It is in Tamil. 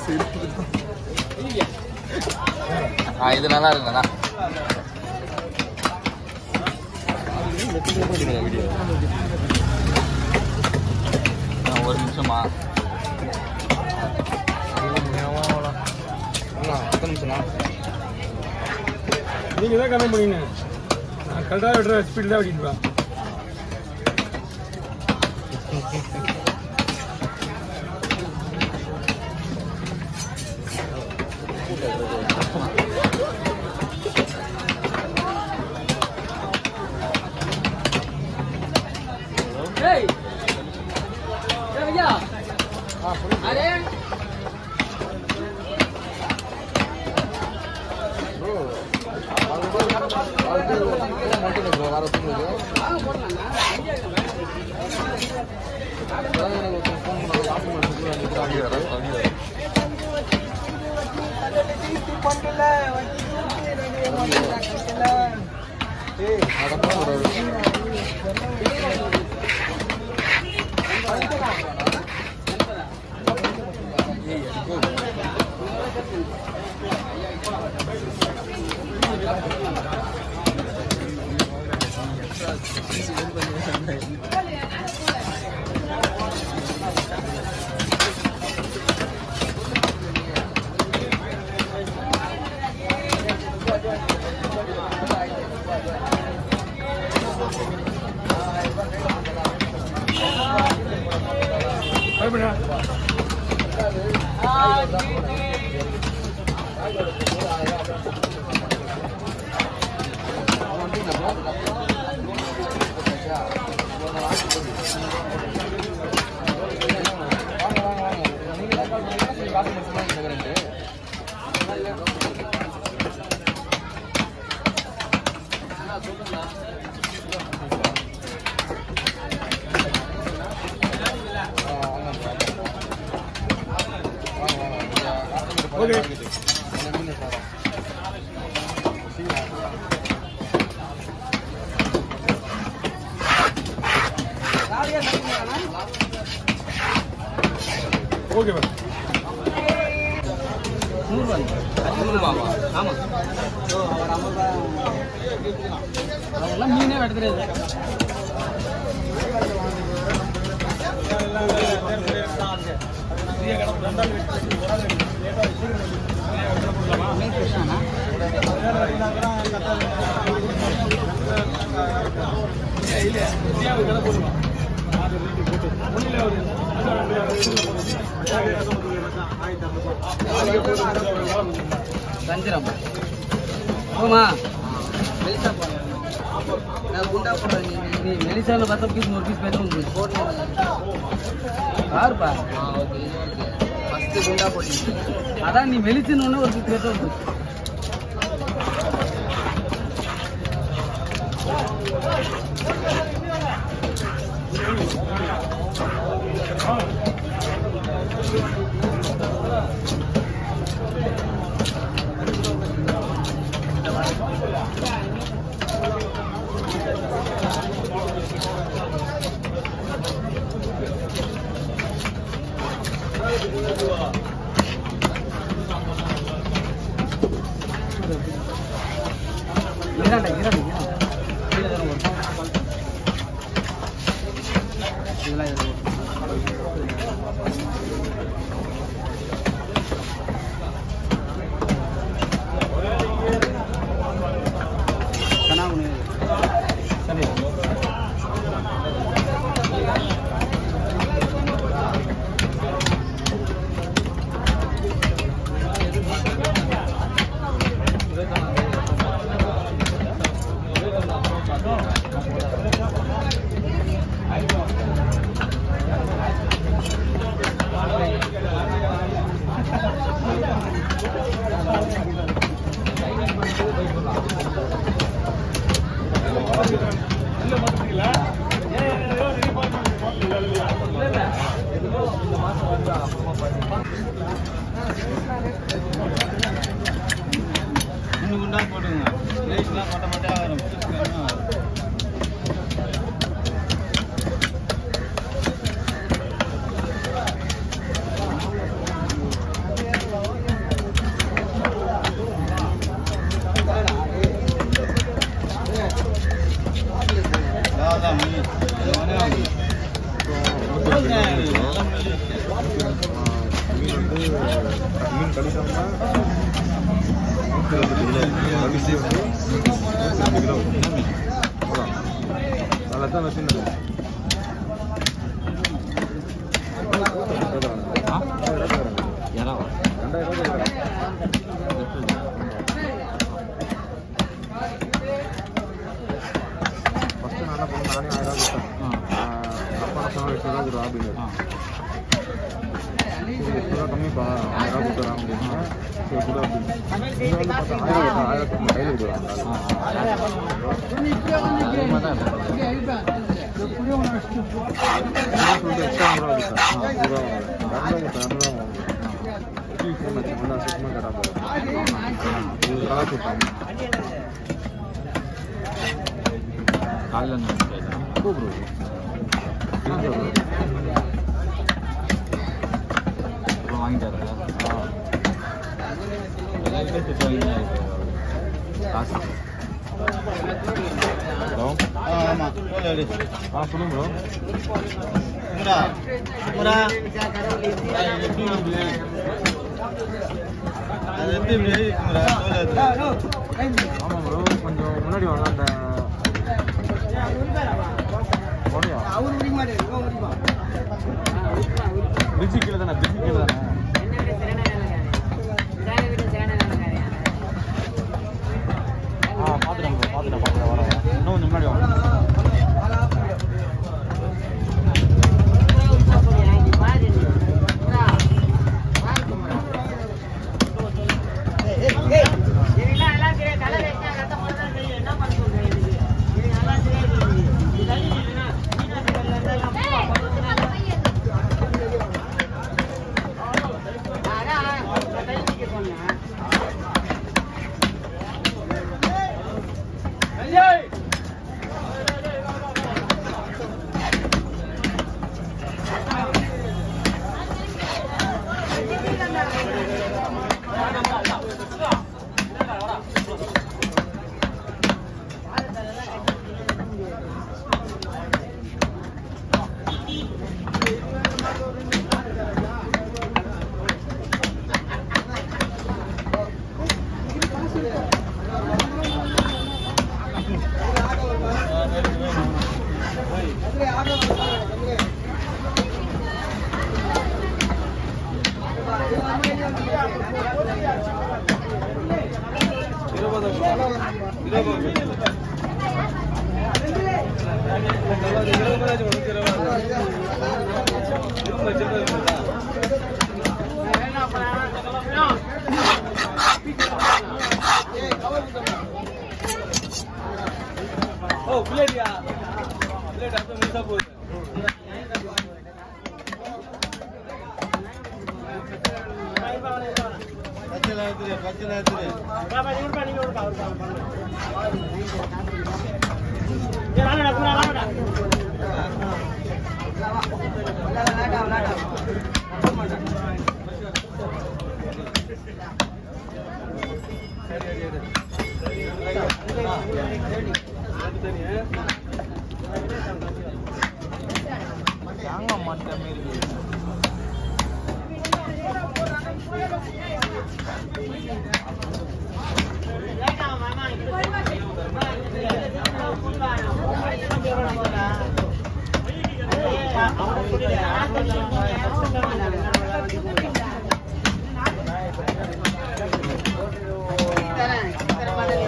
ஆ இது நல்லா இருக்குண்ணா ஆ, ஒரு நிமிஷமா பத்து நிமிஷம்ண்ணா நீங்க தான் கம்மி பண்ணீங்க நான் கரெக்டாக விடுற ஸ்பீட் தான் ஓடிட்டு ஓகே ஓகே மேம் நூறுபாவா ஆமாம் அதெல்லாம் மீனே எடுத்துறது மீன் ஃப்ரெஷ்ஷாண்ணா வஞ்சிரம் போமா மெலிசா போடுறேன் நான் குண்டா போடுறேன் நீ நீ மெலிசாவில் பார்த்தா பீஸ் ஒரு பீஸ் பேச உங்களுக்கு போட்டு பாருப்பா ஆ ஓகே ஃபஸ்ட்டு குண்டா போட்டு அதான் நீ மெலிச்சுன்னு ஒன்று ஒரு பீஸ் பேச உங்களுக்கு இறாண்டா இறாண்டா இறாண்டா கீழே தானே வரும். இதெல்லாம் இதில் வரும். கனாகுனி. சரி இன்னும் குண்டா போட்டுங்க லேஸ்லாம் மொட்டை மொட்டையாக வரும் கழிச்சோம்னா நூற்றி இருபது கிலோ அரிசி வந்து நூற்றி ரெண்டு கிலோ அவ்வளோ நல்லா தான் சின்னது ரெண்டாயிரம் ரூபாய் ஃபஸ்ட்டு நான் என்ன பண்ணேன் நானே ஆயிரம் ரூபாய் கொடுத்தேன் அப்பா என்ன சொன்னா எட்டு ரூபா கொடு அப்படின்னு சரி எட்டு ரூபா கம்மிப்பா ஆயிரம் ரூபா கொடுத்துறான் அப்படின்னா சரி கொடு அப்படின்னு இங்கே வந்து பார்த்தா ஆயிரம் கொடுத்தா ஆயிரத்தி கையில் கொடுக்குறாங்க சொல்லிட்டு எக்ஸ்ட்ரா ரூபா கொடுத்தேன் ரூபா வாங்க இரநூறுவா கொடுத்தேன் இரநூறுவா வாங்க டிவி ஃபோன் வச்சு ஒன்றா சுத்தமாக கேட்டா போதும் இது கலர் கொடுத்தாங்க காலையில் கூப்பிடு வாங்கிட்டாரு காசு ஹலோ ஆமாம் ஆ சொல்லுங்க ப்ரோ அது எப்படி ஆமாம் ப்ரோ கொஞ்சம் முன்னாடி வாங்க அந்த போடையா பிரிட்ஜு கீழே தானே பிரிட்ஜு கீழே தானே ஆ பார்த்துட்டேன் ப்ரோ பார்த்துட்டேன் பார்த்துட்டேன் வரேன் வரேன். இன்னும் கொஞ்சம் முன்னாடி வாங்க Thank you.